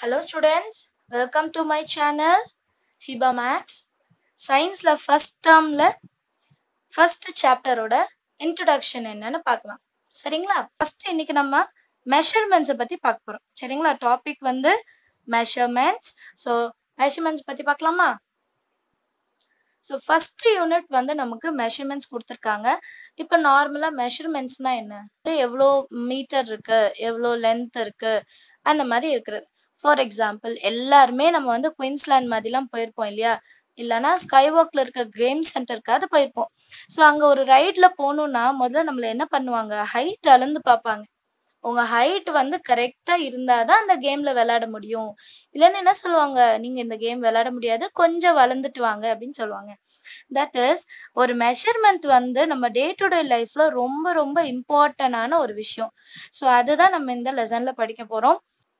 Hello students, welcome to my channel Hiba Maths. சயின்ஸ்ல first டேர்ம்ல first சாப்டரோட introduction என்னன்னு பார்க்கலாம் சரிங்களா ஃபர்ஸ்ட் இன்னைக்கு நம்ம மெஷர்மெண்ட்ஸை பத்தி பார்க்க போறோம் சரிங்களா டாபிக் வந்து மெஷர்மெண்ட்ஸ் ஸோ மெஷர்மெண்ட்ஸ் பத்தி பார்க்கலாமா ஸோ ஃபர்ஸ்ட் யூனிட் வந்து நமக்கு மெஷர்மெண்ட்ஸ் கொடுத்துருக்காங்க இப்போ நார்மலா மெஷர்மெண்ட்ஸ்னா என்ன எவ்வளோ மீட்டர் இருக்கு எவ்வளோ லென்த் இருக்கு அந்த மாதிரி இருக்கிறது ஃபார் எக்ஸாம்பிள் எல்லாருமே நம்ம வந்து குயின்ஸ்லாண்ட் மாதிரிலாம் போயிருப்போம் இல்லையா இல்லைன்னா ஸ்கைவாக்ல இருக்க கேம் சென்டருக்காவது போயிருப்போம் ஸோ அங்க ஒரு ரைட்ல போகணும்னா முதல்ல நம்மள என்ன பண்ணுவாங்க ஹைட் அளந்து பார்ப்பாங்க உங்க ஹைட் வந்து கரெக்டா இருந்தாதான் அந்த கேம்ல விளையாட முடியும் இல்லைன்னு என்ன சொல்லுவாங்க நீங்க இந்த கேம் விளையாட முடியாது கொஞ்சம் வளர்ந்துட்டு வாங்க அப்படின்னு சொல்லுவாங்க தட் இஸ் ஒரு மெஷர்மெண்ட் வந்து நம்ம டே டு டே லைஃப்ல ரொம்ப ரொம்ப இம்பார்ட்டன்டான ஒரு விஷயம் ஸோ அதுதான் நம்ம இந்த லெசன்ல படிக்க போறோம்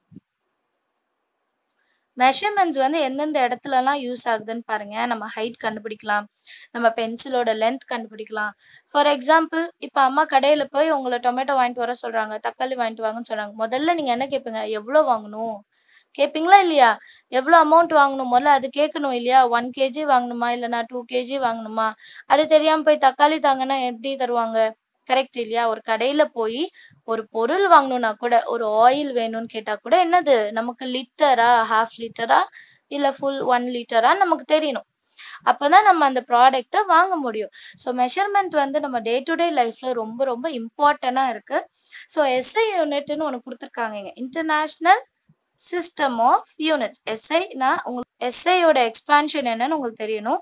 மெஷர்மெண்ட்ஸ் வந்து எந்தெந்த இடத்துல எல்லாம் யூஸ் ஆகுதுன்னு பாருங்க நம்ம ஹைட் கண்டுபிடிக்கலாம் நம்ம பென்சிலோட லென்த் கண்டுபிடிக்கலாம் ஃபார் எக்ஸாம்பிள் இப்ப அம்மா கடையில போய் உங்களை டொமேட்டோ வாங்கிட்டு வர சொல்றாங்க தக்காளி வாங்கிட்டு வாங்கன்னு சொல்றாங்க முதல்ல நீங்க என்ன கேட்பீங்க எவ்வளவு வாங்கணும் கேட்பீங்களா இல்லையா எவ்வளவு அமௌண்ட் வாங்கணும் முதல்ல அது கேட்கணும் இல்லையா ஒன் கேஜி வாங்கணுமா இல்லைன்னா டூ கேஜி வாங்கணுமா அது தெரியாம போய் தக்காளி தாங்கன்னா எப்படி தருவாங்க கரெக்ட் இல்லையா ஒரு கடையில போய் ஒரு பொருள் வாங்கணும்னா கூட ஒரு ஆயில் வேணும்னு கேட்டா கூட என்னது நமக்கு லிட்டரா ஹாஃப் லிட்டரா இல்ல ஃபுல் ஒன் லிட்டரா நமக்கு தெரியணும் அப்பதான் நம்ம அந்த ப்ராடக்ட்டை வாங்க முடியும் ஸோ மெஷர்மெண்ட் வந்து நம்ம டே டு டே லைஃப்ல ரொம்ப ரொம்ப இம்பார்ட்டண்டா இருக்கு ஸோ எஸ்ஐ யூனிட்னு ஒன்று கொடுத்துருக்காங்க இன்டர்நேஷனல் சிஸ்டம் ஆஃப் யூனிட்ஸ் எஸ்ஐனா உங்களுக்கு எஸ்ஐயோட எக்ஸ்பான்ஷன் என்னன்னு உங்களுக்கு தெரியணும்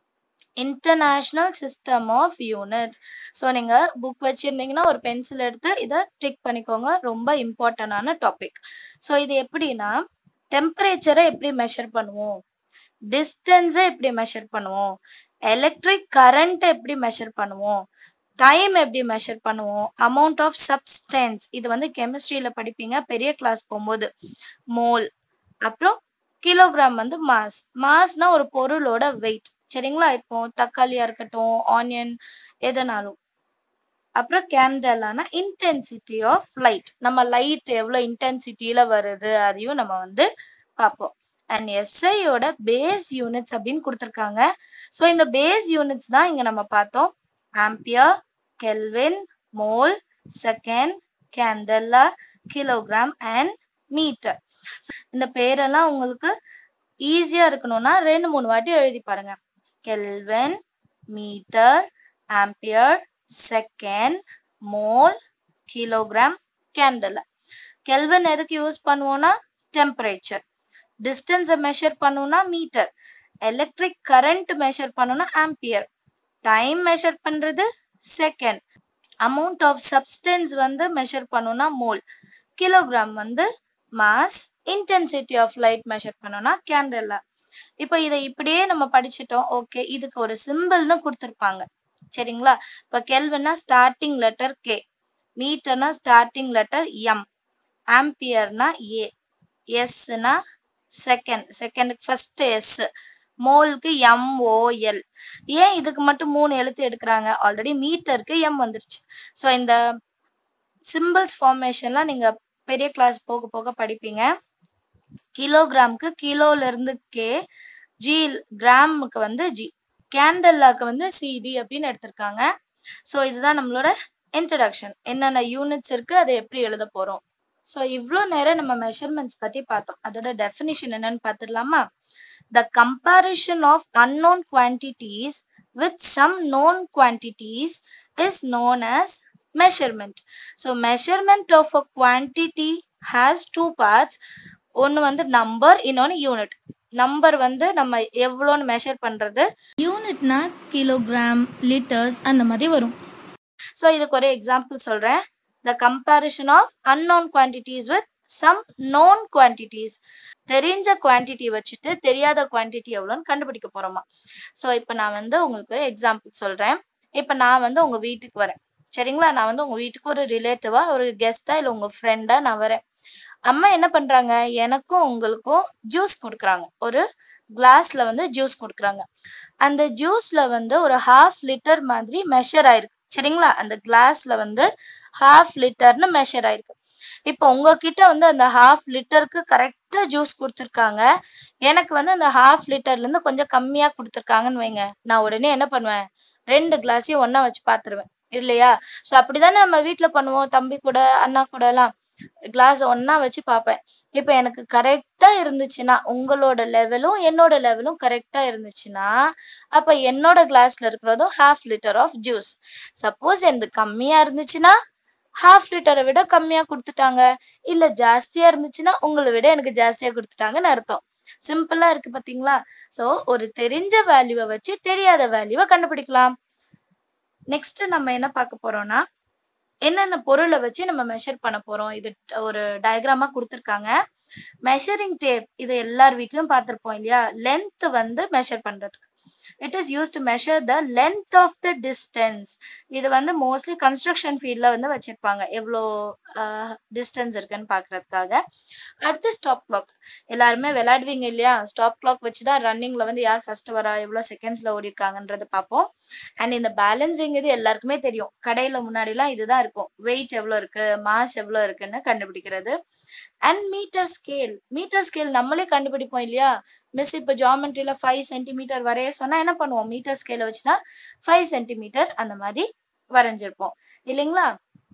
international system of unit so நீங்க புக் வச்சிருந்தீங்கன்னா ஒரு பென்சில் எடுத்து இதை டிக் பண்ணிக்கோங்க ரொம்ப இம்பார்ட்டன்டான டாபிக் ஸோ இது எப்படின்னா டெம்பரேச்சரை எப்படி மெஷர் பண்ணுவோம் டிஸ்டன்ஸை எப்படி மெஷர் பண்ணுவோம் எலக்ட்ரிக் கரண்ட் எப்படி மெஷர் பண்ணுவோம் டைம் எப்படி மெஷர் பண்ணுவோம் அமௌண்ட் ஆஃப் சப்ஸ்டன்ஸ் இது வந்து கெமிஸ்ட்ரியில படிப்பீங்க பெரிய கிளாஸ் போகும்போது மோல் அப்புறம் கிலோகிராம் வந்து மாஸ் மாஸ்னா ஒரு பொருளோட வெயிட் சரிங்களா இப்போ தக்காளியா இருக்கட்டும் ஆனியன் எதனாலும் அப்புறம் கேண்டலான இன்டென்சிட்டி ஆஃப் லைட் நம்ம லைட் எவ்வளவு இன்டென்சிட்டியில வருது அதையும் நம்ம வந்து பார்ப்போம் அண்ட் எஸ்ஐயோட பேஸ் யூனிட்ஸ் அப்படின்னு கொடுத்துருக்காங்க ஸோ இந்த பேஸ் யூனிட்ஸ் தான் இங்க நம்ம பார்த்தோம் ampere kelvin mole second candela kilogram and metre இந்த பேரெல்லாம் உங்களுக்கு ஈஸியா இருக்கணும்னா ரெண்டு மூணு வாட்டி எழுதி பாருங்க kelvin metre ampere second mole kilogram candle kelvin எதுக்கு யூஸ் பண்ணுவோம்னா டெம்பரேச்சர் டிஸ்டன்ஸை மெஷர் பண்ணணும்னா மீட்டர் எலக்ட்ரிக் கரண்ட் மெஷர் பண்ணணும்னா ஆம்பியர் டைம் மெஷர் பண்றது செகண்ட் அமௌண்ட் ஆஃப் சப்ஸ்டன்ஸ் வந்து மெஷர் பண்ணணும்னா மோல் கிலோகிராம் வந்து mass intensity of light measure பண்ணோம்னா கேண்டலா இப்போ இதை இப்படியே நம்ம படிச்சிட்டோம் ஓகே இதுக்கு ஒரு சிம்பிள்னு கொடுத்துருப்பாங்க சரிங்களா இப்போ கெல்வின்னா ஸ்டார்டிங் லெட்டர் கே மீட்டர்னா ஸ்டார்டிங் லெட்டர் எம் ஆம்பியர்னா ஏ எஸ்னா செகண்ட் செகண்டுக்கு ஃபர்ஸ்ட் எஸ் மோலுக்கு எம்ஓஎல் ஏன் இதுக்கு மட்டும் மூணு எழுத்து எடுக்கிறாங்க ஆல்ரெடி மீட்டருக்கு எம் வந்துருச்சு ஸோ இந்த சிம்பிள்ஸ் ஃபார்மேஷன்லாம் நீங்க பெரிய கிளாஸ் போக போக படிப்பீங்க கிலோகிராம்க்கு கிலோல இருந்து கே ஜி கிராமுக்கு வந்து ஜி கேண்டல்லாக்கு வந்து சிடி அப்படின்னு எடுத்திருக்காங்க ஸோ இதுதான் நம்மளோட இன்ட்ரடக்ஷன் என்னென்ன யூனிட்ஸ் இருக்கு அதை எப்படி எழுத போறோம் ஸோ இவ்வளோ நேரம் நம்ம மெஷர்மெண்ட்ஸ் பத்தி பார்த்தோம் அதோட டெஃபினிஷன் என்னன்னு பார்த்துடலாமா the comparison of unknown quantities with some known quantities is known as measurement. So measurement of a quantity has two parts. ஒன்று வந்து நம்பர் இன்னொன்று யூனிட் நம்பர் வந்து நம்ம எவ்வளோன்னு மெஷர் பண்றது யூனிட்னா கிலோகிராம் லிட்டர்ஸ் அந்த மாதிரி வரும் ஸோ இதுக்கு ஒரு எக்ஸாம்பிள் சொல்றேன் the comparison of unknown quantities with some known quantities தெரிஞ்ச குவான்டிட்டி வச்சுட்டு தெரியாத குவான்டிட்டி எவ்வளோன்னு கண்டுபிடிக்க போறோமா ஸோ இப்போ நான் வந்து உங்களுக்கு ஒரு எக்ஸாம்பிள் சொல்றேன் இப்போ நான் வந்து உங்க வீட்டுக்கு வரேன் சரிங்களா நான் வந்து உங்க வீட்டுக்கு ஒரு ரிலேட்டிவா ஒரு கெஸ்டா இல்ல உங்க ஃப்ரெண்டா நான் வரேன் அம்மா என்ன பண்றாங்க எனக்கும் உங்களுக்கும் ஜூஸ் கொடுக்குறாங்க ஒரு கிளாஸ்ல வந்து ஜூஸ் கொடுக்குறாங்க அந்த ஜூஸ்ல வந்து ஒரு ஹாஃப் லிட்டர் மாதிரி மெஷர் ஆயிருக்கு சரிங்களா அந்த கிளாஸ்ல வந்து ஹாஃப் லிட்டர்னு மெஷர் ஆயிருக்கு இப்போ உங்ககிட்ட வந்து அந்த ஹாஃப் லிட்டருக்கு கரெக்டா கரெக்டா ஜூஸ் கொடுத்துருக்காங்க எனக்கு வந்து அந்த ஹாஃப் லிட்டர்ல இருந்து கொஞ்சம் கம்மியா கொடுத்துருக்காங்கன்னு வைங்க நான் உடனே என்ன பண்ணுவேன் ரெண்டு கிளாஸையும் ஒண்ணா வச்சு பாத்துருவேன் இல்லையா சோ அப்படிதானே நம்ம வீட்ல பண்ணுவோம் தம்பி கூட அண்ணா கூட எல்லாம் கிளாஸ் ஒண்ணா வச்சு பார்ப்பேன் இப்ப எனக்கு கரெக்டா இருந்துச்சுன்னா உங்களோட லெவலும் என்னோட லெவலும் கரெக்டா இருந்துச்சுன்னா அப்ப என்னோட கிளாஸ்ல இருக்கிறதும் half litre of juice suppose எனக்கு கம்மியா இருந்துச்சுன்னா ஹாஃப் லிட்டரை விட கம்மியா கொடுத்துட்டாங்க இல்ல ஜாஸ்தியா இருந்துச்சுன்னா உங்களை விட எனக்கு ஜாஸ்தியா கொடுத்துட்டாங்கன்னு அர்த்தம் சிம்பிளா இருக்கு பாத்தீங்களா சோ ஒரு தெரிஞ்ச வேல்யூவை வச்சு தெரியாத வேல்யூவை கண்டுபிடிக்கலாம் நெக்ஸ்ட் நம்ம என்ன பார்க்க போறோம்னா என்னென்ன பொருளை வச்சு நம்ம மெஷர் பண்ண போறோம் இது ஒரு டயக்ராமா கொடுத்துருக்காங்க மெஷரிங் டேப் இது எல்லார் வீட்லயும் பார்த்திருப்போம் இல்லையா லென்த் வந்து மெஷர் பண்றதுக்கு it is used to measure the length of the distance இது வந்து மோஸ்ட்லி கன்ஸ்ட்ரக்ஷன் ஃபீல்ட்ல வந்து வச்சிருப்பாங்க எவ்வளோ டிஸ்டன்ஸ் இருக்குன்னு பாக்குறதுக்காக அடுத்து ஸ்டாப் கிளாக் எல்லாருமே விளையாடுவீங்க இல்லையா ஸ்டாப் கிளாக் வச்சுதான் ரன்னிங்ல வந்து யார் ஃபர்ஸ்ட் வரா எவ்வளவு செகண்ட்ஸ்ல ஓடி இருக்காங்கன்றத பார்ப்போம் அண்ட் இந்த பேலன்சிங் இது எல்லாருக்குமே தெரியும் கடையில முன்னாடி எல்லாம் இதுதான் இருக்கும் வெயிட் எவ்வளவு இருக்கு மாஸ் எவ்வளவு இருக்குன்னு கண்டுபிடிக்கிறது and metre scale metre scale நம்மளே கண்டுபிடிப்போம் இல்லையா மிஸ் இப்ப ஜாமெண்ட்ரியில ஃபைவ் சென்டிமீட்டர் வரைய சொன்னா என்ன பண்ணுவோம் மீட்டர் ஸ்கேல வச்சுதான் ஃபைவ் சென்டிமீட்டர் அந்த மாதிரி வரைஞ்சிருப்போம் இல்லைங்களா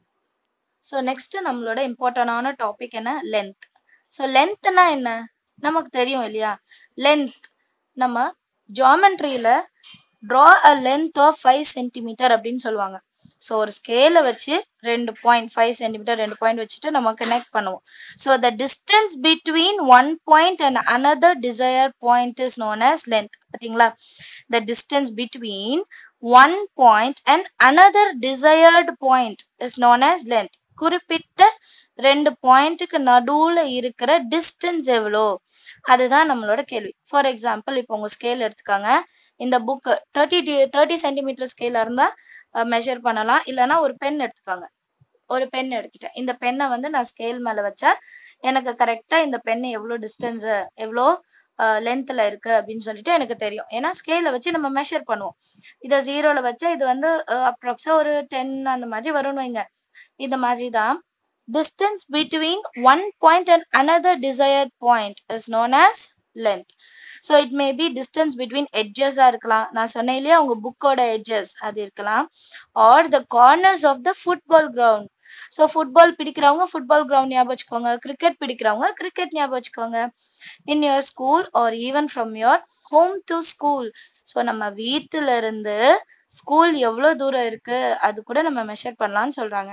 ஸோ நெக்ஸ்ட் நம்மளோட இம்பார்ட்டன்டான டாபிக் என்ன லென்த் ஸோ லென்த்னா என்ன நமக்கு தெரியும் இல்லையா லென்த் நம்ம ஜாமெண்ட்ரியில draw a length of five centimetre அப்படின்னு சொல்லுவாங்க ஸோ ஒரு ஸ்கேல வச்சு ரெண்டு பாயிண்ட் ஃபைவ் சென்டிமீட்டர் ரெண்டு பாயிண்ட் வச்சுட்டு நம்ம கனெக்ட் பண்ணுவோம் so the distance between one point and another desire point is known as length பார்த்தீங்களா the distance between one point and another desired point is known as length குறிப்பிட்ட ரெண்டு பாயிண்ட்டுக்கு நடுவுல இருக்கிற டிஸ்டன்ஸ் எவ்வளோ அதுதான் நம்மளோட கேள்வி ஃபார் எக்ஸாம்பிள் இப்போ உங்க ஸ்கேல் எடுத்துக்காங்க இந்த புக் தேர்ட்டி தேர்ட்டி சென்டிமீட்டர் ஸ்கேல இருந்தா மெஷர் பண்ணலாம் இல்லைன்னா ஒரு பென் எடுத்துக்காங்க ஒரு பென் எடுத்துட்டேன் இந்த பென்னை வந்து நான் ஸ்கேல் மேல வச்சா எனக்கு கரெக்டா இந்த பென் எவ்வளோ டிஸ்டன்ஸ் எவ்வளோ லென்த்ல இருக்கு அப்படின்னு சொல்லிட்டு எனக்கு தெரியும் ஏன்னா ஸ்கேல வச்சு நம்ம மெஷர் பண்ணுவோம் இதை ஜீரோல வச்சா இது வந்து அப்ராக்ஸா ஒரு டென் அந்த மாதிரி வரும்னு வைங்க இந்த மாதிரி தான் distance between one point and another desired point is known as length so it may be distance between edges ஆ இருக்கலாம் நான் சொன்னேன் இல்லையா உங்க புக்கோட edges அது இருக்கலாம் or the corners of the football ground so football பிடிக்கிறவங்க football ground ஞாபகம் வச்சுக்கோங்க cricket பிடிக்கிறவங்க cricket ஞாபகம் வச்சுக்கோங்க in your school or even from your home to school so நம்ம வீட்டுல இருந்து ஸ்கூல் எவ்வளவு தூரம் இருக்கு அது கூட நம்ம மெஷர் பண்ணலாம்னு சொல்றாங்க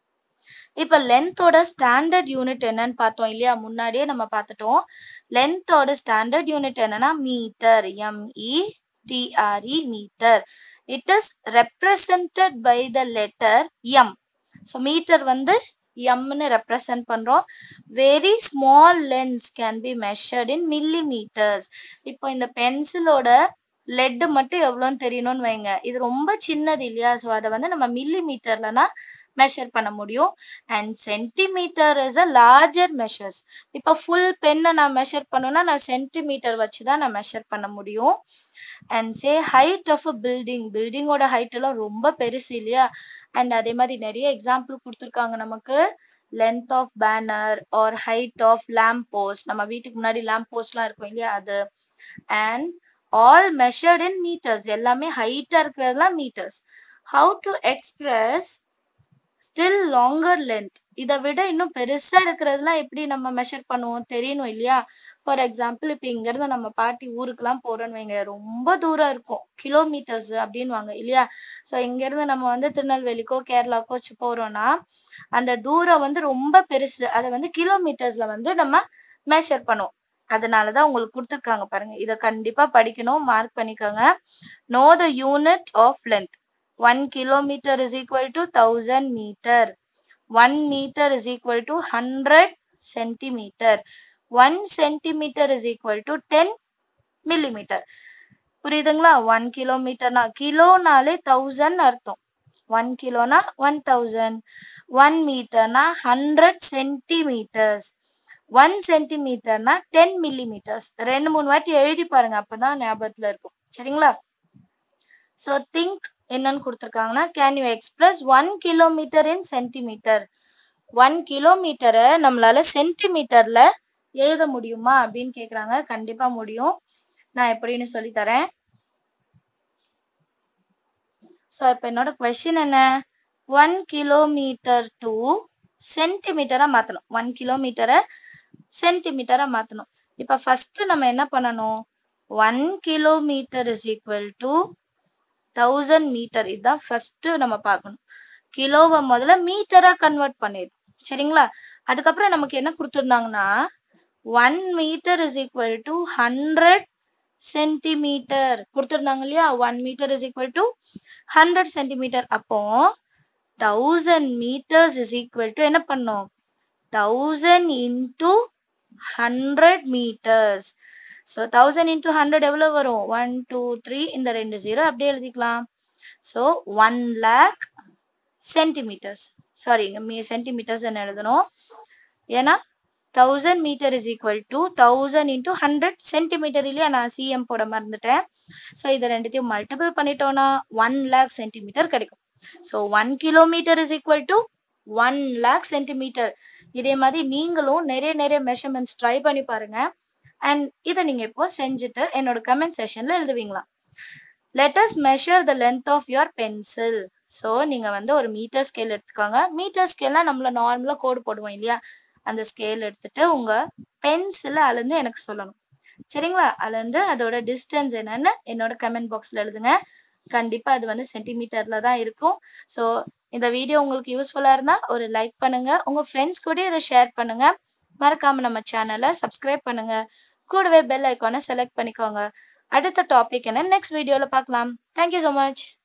இப்ப லென்த்தோட ஸ்டாண்டர்ட் யூனிட் என்னன்னு பார்த்தோம் இல்லையா முன்னாடியே நம்ம பார்த்துட்டோம் லென்த்தோட ஸ்டாண்டர்ட் யூனிட் என்னன்னா metre ME TRE metre it is represented by the letter M so metre வந்து எம்னு ரெப்ரசன்ட் பண்றோம் very small lengths can be measured in millimetres இப்போ இந்த பென்சிலோட லெட் மட்டும் எவ்வளோன்னு தெரியணும்னு வைங்க இது ரொம்ப சின்னது இல்லையா ஸோ அதை வந்து நம்ம மில்லி மீட்டர்லனா மெஷர் பண்ண முடியும் and centimetre is a larger measures இப்போ ஃபுல் பென்னை நான் மெஷர் பண்ணணும்னா நான் சென்டிமீட்டர் வச்சு தான் நான் மெஷர் பண்ண முடியும் and say height of a building பில்டிங்கோட ஹைட் எல்லாம் ரொம்ப பெருசு இல்லையா அண்ட் அதே மாதிரி நிறைய எக்ஸாம்பிள் கொடுத்துருக்காங்க நமக்கு length of banner or height of lamp post நம்ம வீட்டுக்கு முன்னாடி லேம்ப் போஸ்ட்லாம் இருக்கும் இல்லையா அது and all measured in metres எல்லாமே ஹைட்டா இருக்கிறதுலாம் metres how to express still longer length இதை விட இன்னும் பெருசா இருக்கிறதுலாம் எப்படி நம்ம மெஷர் பண்ணுவோம் தெரியணும் இல்லையா ஃபார் எக்ஸாம்பிள் இப்போ இங்க இருந்து நம்ம பாட்டி ஊருக்குலாம் போறோம்னு வைங்க ரொம்ப தூரம் இருக்கும் கிலோமீட்டர்ஸ் அப்படின்வாங்க இல்லையா ஸோ இங்க இருந்து நம்ம வந்து திருநெல்வேலிக்கோ கேரளாக்கோ வச்சு போறோம்னா அந்த தூரம் வந்து ரொம்ப பெருசு அதை வந்து கிலோமீட்டர்ஸ்ல வந்து நம்ம மெஷர் பண்ணுவோம் அதனாலதான் உங்களுக்கு கொடுத்துருக்காங்க பாருங்க இதை கண்டிப்பா படிக்கணும் மார்க் பண்ணிக்கோங்க know the unit of length one kilometer is equal to 1000 meter. One meter is equal to 100 centimeter. One centimeter is equal to 10 millimeter. புரியுதுங்களா ஒன் கிலோமீட்டர்னா கிலோனாலே தௌசண்ட் அர்த்தம் ஒன் கிலோனா ஒன் தௌசண்ட் ஒன் மீட்டர்னா ஹண்ட்ரட் சென்டிமீட்டர்ஸ் ஒன் சென்டிமீட்டர்னா ten millimetres ரெண்டு மூணு வாட்டி எழுதி பாருங்க அப்பதான் ஞாபகத்துல இருக்கும் சரிங்களா ஸோ திங்க் என்னன்னு கொடுத்துருக்காங்கன்னா can you express one kilometre in centimetre one கிலோமீட்டரை நம்மளால சென்டிமீட்டர்ல எழுத முடியுமா அப்படின்னு கேக்குறாங்க கண்டிப்பா முடியும் நான் எப்படின்னு சொல்லி தரேன் ஸோ இப்போ என்னோட கொஸ்டின் என்ன ஒன் கிலோமீட்டர் டு சென்டிமீட்டரா மாத்தணும் ஒன் கிலோமீட்டரை சென்டிமீட்டரா மாத்தணும் இப்போ ஃபர்ஸ்ட் நம்ம என்ன பண்ணணும் one kilometre is equal to thousand metre இதுதான் ஃபர்ஸ்ட் நம்ம பார்க்கணும் கிலோவை முதல்ல மீட்டரா கன்வெர்ட் பண்ணிடும் சரிங்களா அதுக்கப்புறம் நமக்கு என்ன கொடுத்துருந்தாங்கன்னா one metre is equal to hundred centimetre கொடுத்துருந்தாங்க இல்லையா one metre is equal to hundred centimetre அப்போ thousand metres is equal to என்ன பண்ணோம் thousand into hundred metres so thousand into hundred எவ்வளோ வரும் ஒன் டூ த்ரீ இந்த ரெண்டு ஜீரோ அப்படியே எழுதிக்கலாம் so one lakh centimetres sorry இங்கே மீ சென்டிமீட்டர்ஸ் என்ன எழுதணும் ஏன்னா thousand metre is equal to thousand into hundred centimetre இல்லையா நான் சிஎம் போட மறந்துட்டேன் ஸோ இதை ரெண்டுத்தையும் மல்டிபிள் பண்ணிட்டோம்னா ஒன் லேக் சென்டிமீட்டர் கிடைக்கும் so one kilometre is equal to one lakh centimetre இதே மாதிரி நீங்களும் நிறைய நிறைய மெஷர்மெண்ட்ஸ் ட்ரை பண்ணி பாருங்க அண்ட் இதை நீங்க இப்போ செஞ்சுட்டு என்னோட கமெண்ட் செஷன்ல எழுதுவீங்களா let's measure the length of your pencil so நீங்க வந்து ஒரு மீட்டர் ஸ்கேல் எடுத்துக்கோங்க மீட்டர் ஸ்கேல்னா நம்மள நார்மலா கோடு போடுவோம் இல்லையா அந்த ஸ்கேல் எடுத்துட்டு உங்க பென்சிலை அளந்து எனக்கு சொல்லணும் சரிங்களா அளந்து அதோட டிஸ்டன்ஸ் என்னன்னு என்னோட கமெண்ட் பாக்ஸ்ல எழுதுங்க கண்டிப்பா அது வந்து சென்டிமீட்டர்ல தான் இருக்கும் ஸோ இந்த வீடியோ உங்களுக்கு யூஸ்ஃபுல்லா இருந்தா ஒரு லைக் பண்ணுங்க உங்க ஃப்ரெண்ட்ஸ் கூட இதை ஷேர் பண்ணுங்க மறக்காம நம்ம சேனலை சப்ஸ்கிரைப் பண்ணுங்க கூடவே பெல் ஐக்கானை செலக்ட் பண்ணிக்கோங்க அடுத்த டாபிக் என்ன நெக்ஸ்ட் வீடியோல பார்க்கலாம் தேங்க்யூ ஸோ மச்